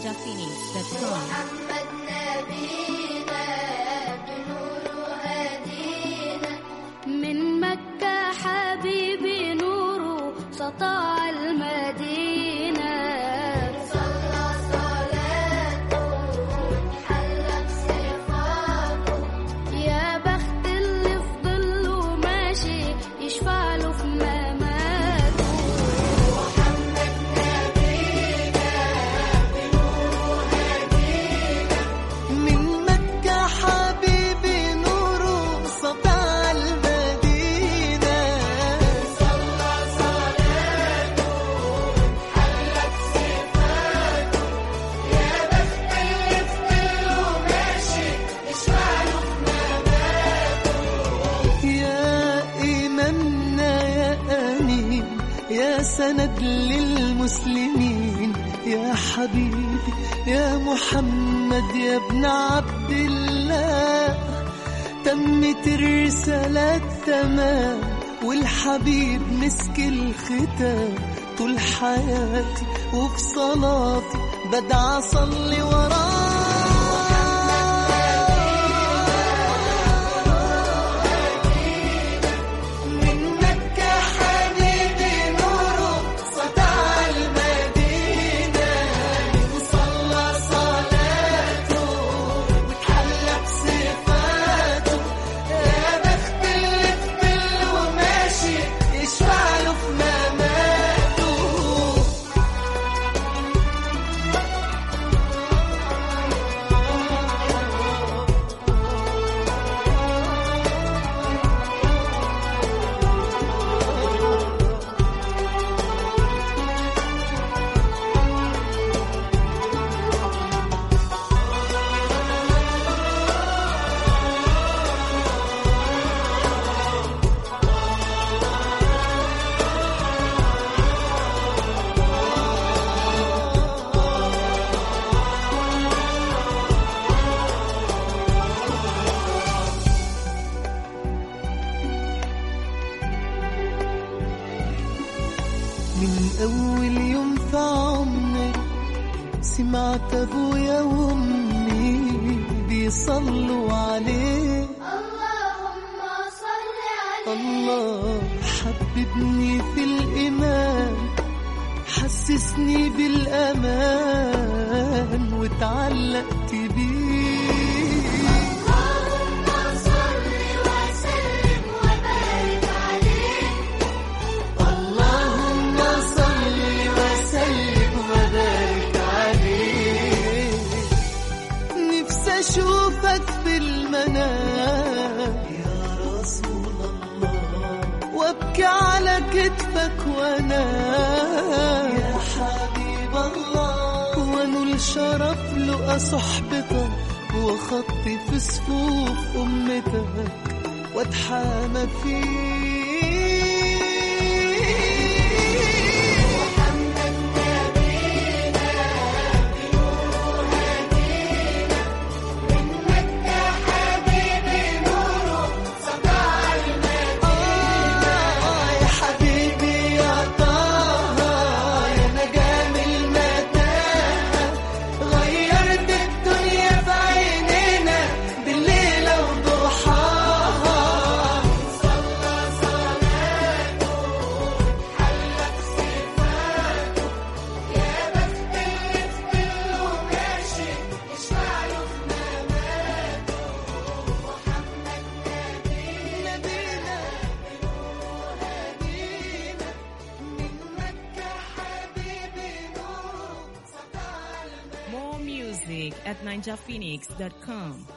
ninjaphoenix.com محمد نبينا بنور هدينا من مكة حبيبي نوره سطع المدينة صلى صلاته حلى بصفاته يا بخت اللي في ظله ماشي يشفع له في مماته محمد نبينا من مكة حبيبي نوره سطع المدينة صلى صلاته حلت صفاته يا بخت اللي في ظله ماشي يشفع له في يا إمامنا يا أمين يا سند للمسلمين يا حبيبي يا محمد يا ابن عبد الله تمت الرسالة تمام والحبيب مسك الختام طول حياتي وفي صلاتي بدعى أصلي وراه من مكة حبيبي نوره سطع المدينة وصلى صلاته وتحلى بصفاته يا بخت اللي في ظله ماشي يشفع له في مماته من أول يوم في عمري سمعت أبويا وأمي بيصلوا عليه اللهم صل عليه الله حببني في الإيمان حسسني بالأمان وتعلقت بيه اللهم صل وسلم وبارك عليه اللهم صل وسلم وبارك عليه نفسي اشوفك في المنام يا رسول الله وابكي على كتفك وانا يا حبيب الله وانول شرف لقى صحبتك وخطي في صفوف امتك واتحامى فيك محمد نبينا بنور هدينا من مكة حبيبي نوره سطع المدينة آه يا حبيبي يا طه يا نجام المتاهة غيرت الدنيا في عينينا بالليل وضحاها صلى صلاته حلت صفاته يا بخت اللي في ظله ماشي يشفع له في مماته محمد نبينا نبينا بنور هدينا من مكة حبيبي نور سطع More music at ninjaphoenix.com